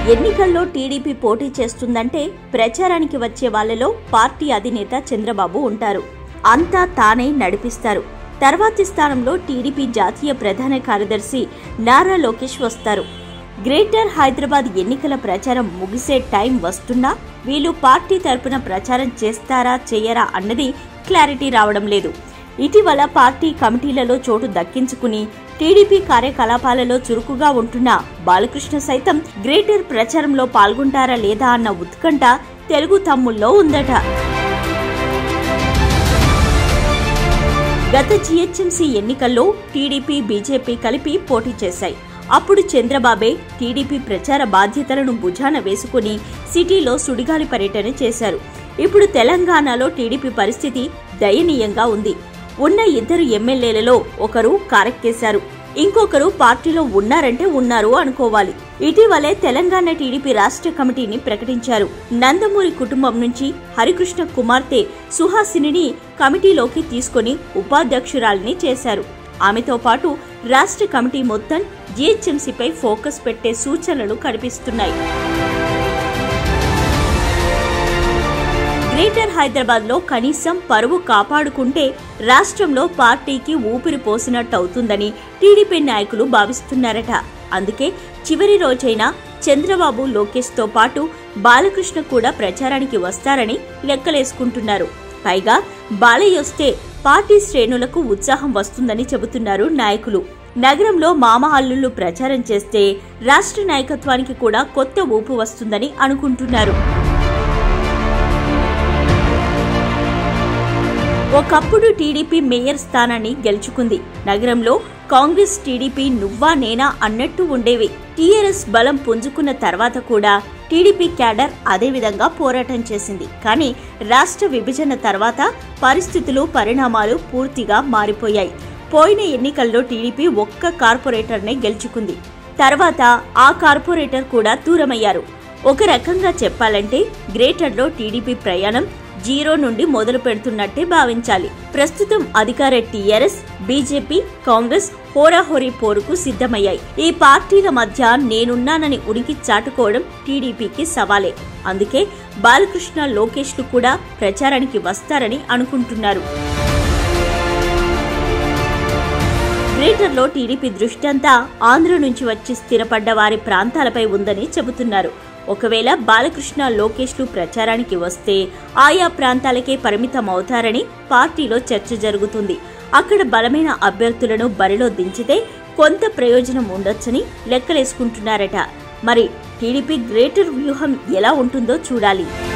ఎన్నికల్లో టీడీపీ పోటీ చేస్తుందంటే ప్రచారానికి వచ్చే వాళ్ళలో పార్టీ అధినేత చంద్రబాబు ఉంటారు అంతా తానే నడిపిస్తారు తర్వాతి స్థానంలో టీడీపీ జాతీయ ప్రధాన కార్యదర్శి నారా లోకేష్ వస్తారు గ్రేటర్ హైదరాబాద్ ఎన్నికల ప్రచారం ముగిసే టైం వస్తున్నా వీళ్ళు పార్టీ తరపున ప్రచారం చేస్తారా చేయరా అన్నది క్లారిటీ రావడం లేదు ఇటీవల పార్టీ కమిటీలలో చోటు దక్కించుకుని టీడీపీ కార్యకలాపాలలో చురుకుగా ఉంటున్న బాలకృష్ణ సైతం గ్రేటర్ ప్రచారంలో పాల్గొంటారా లేదా అన్న ఉత్కంఠ తెలుగు తమ్ముల్లో ఉందట గత జీహెచ్ఎంసీ ఎన్నికల్లో టీడీపీ బీజేపీ కలిపి పోటీ చేశాయి అప్పుడు చంద్రబాబే టీడీపీ ప్రచార బాధ్యతలను భుజాన వేసుకుని సిటీలో సుడిగాలి పర్యటన చేశారు ఇప్పుడు తెలంగాణలో టీడీపీ పరిస్థితి దయనీయంగా ఉంది ఉన్న ఇద్దరు ఎమ్మెల్యేలలో ఒకరు కారెక్కేశారు ఇంకొకరు పార్టీలో ఉన్నారంటే ఉన్నారు అనుకోవాలి ఇటీవలే తెలంగాణ టీడీపీ రాష్ట్ర కమిటీని ప్రకటించారు నందమూరి కుటుంబం నుంచి హరికృష్ణ కుమార్తె సుహాసినిని కమిటీలోకి తీసుకొని ఉపాధ్యక్షురాలిని చేశారు ఆమెతో పాటు రాష్ట్ర కమిటీ మొత్తం జీహెచ్ఎంసీపై ఫోకస్ పెట్టే సూచనలు కనిపిస్తున్నాయి గ్రేటర్ హైదరాబాద్ లో కనీసం పరువు కాపాడుకుంటే రాష్ట్రంలో పార్టీకి ఊపిరి పోసినట్టు అవుతుందని టీడీపీ నాయకులు భావిస్తున్నారట అందుకే చివరి రోజైన చంద్రబాబు లోకేష్ తో పాటు బాలకృష్ణ కూడా ప్రచారానికి వస్తారని లెక్కలేసుకుంటున్నారు పైగా బాలయ్య వస్తే పార్టీ శ్రేణులకు ఉత్సాహం వస్తుందని చెబుతున్నారు నాయకులు నగరంలో మామ అల్లుళ్ళు ప్రచారం చేస్తే రాష్ట్ర నాయకత్వానికి కూడా కొత్త ఊపు వస్తుందని అనుకుంటున్నారు ఒకప్పుడు టీడీపీ మేయర్ స్థానాన్ని గెలుచుకుంది నగరంలో కాంగ్రెస్ టీడీపీ నువ్వా నేనా అన్నట్టు ఉండేవి టీఆర్ఎస్ బలం పుంజుకున్న తర్వాత కూడా టీడీపీ క్యాడర్ అదే విధంగా పోరాటం చేసింది కానీ రాష్ట్ర విభజన తర్వాత పరిస్థితులు పరిణామాలు పూర్తిగా మారిపోయాయి పోయిన ఎన్నికల్లో టీడీపీ ఒక్క కార్పొరేటర్నే గెలుచుకుంది తర్వాత ఆ కార్పొరేటర్ కూడా దూరమయ్యారు ఒక రకంగా చెప్పాలంటే గ్రేటర్లో టీడీపీ ప్రయాణం జీరో నుండి మొదలు పెడుతున్నట్టే భావించాలి ప్రస్తుతం అధికార టీఆర్ఎస్ బీజేపీ కాంగ్రెస్ హోరాహోరీ పోరుకు సిద్ధమయ్యాయి ఈ పార్టీల మధ్య నేనున్నానని ఉనికి చాటుకోవడం టీడీపీకి సవాలే అందుకే బాలకృష్ణ లోకేష్లు కూడా ప్రచారానికి వస్తారని అనుకుంటున్నారు గ్రేటర్లో టీడీపీ దృష్టంతా ఆంధ్ర నుంచి వచ్చి స్థిరపడ్డ వారి ప్రాంతాలపై ఉందని చెబుతున్నారు ఒకవేళ బాలకృష్ణ లోకేష్లు ప్రచారానికి వస్తే ఆయా ప్రాంతాలకే పరిమితం అవుతారని పార్టీలో చర్చ జరుగుతుంది అక్కడ బలమైన అభ్యర్థులను బరిలో దించితే కొంత ప్రయోజనం ఉండొచ్చని లెక్కలేసుకుంటున్నారట మరి టీడీపీ గ్రేటర్ వ్యూహం ఎలా ఉంటుందో చూడాలి